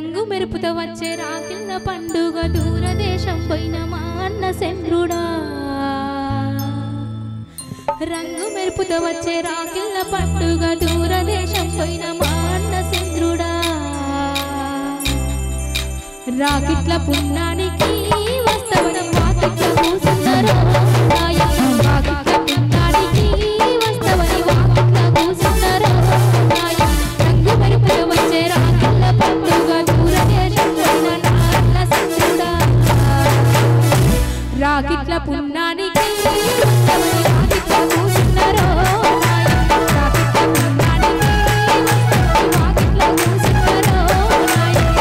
రంగు మెరుపుతో వచ్చే రాకిళ్ళ పండుగ దూరదేశం పోయిన మా అన్న చంద్రుడా రంగు మెరుపుతో వచ్చే రాకిళ్ళ పండుగ దూరదేశం పోయిన మా అన్న చంద్రుడా రాకిట్ల పుణ్యానికి వస్తవన వాకిట్ల కూసున్నారు నాయన వాకిట్ల పుణ్యానికి వస్తవని వాకిట్ల కూసున్నారు నాయన రంగు మెరుపుల వచ్చే రాకిట్ల పండుగ దూరదేశం పోయిన నాన్న చంద్రుడా రాకిట్ల పుణ్యానికి వస్తవని వాకిట్ల కూసున్నారు నాయన రాకిట్ల పుణ్యానికి వస్తవని వాకిట్ల కూసున్నారు నాయన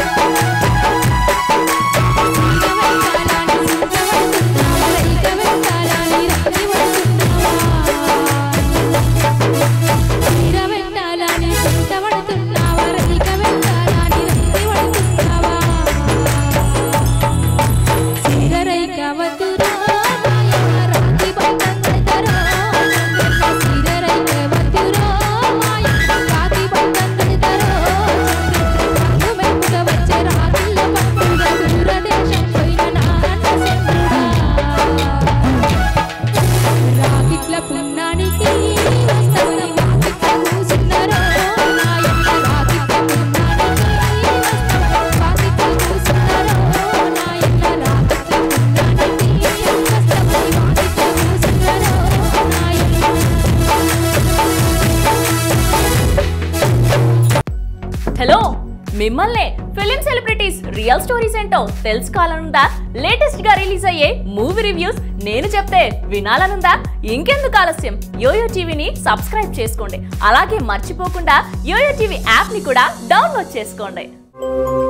రాకిట్ల పుణ్యానికి వస్తవని వాకిట్ల కూసున్నారో నాయన రాకిట్ల పుణ్యానికి వస్తవని వాకిట్ల కూసున్నారో నాయన రాకిట్ల పుణ్యానికి వస్తవని వాకిట్ల కూసున్నారో నాయన హలో మిమ్మల్నే ఫిలిం సెలబ్రిటీస్ రియల్ స్టోరీస్ ఏంటో తెలుసుకోవాలనుందా లేటెస్ట్ గా రిలీజ్ అయ్యే మూవీ రివ్యూస్ నేను చెప్తే వినాలనుందా ఇంకెందుకు ఆలస్యం యోయో టీవీని సబ్స్క్రైబ్ చేసుకోండి అలాగే మర్చిపోకుండా యోయో టీవీ యాప్ ని కూడా డౌన్లోడ్ చేసుకోండి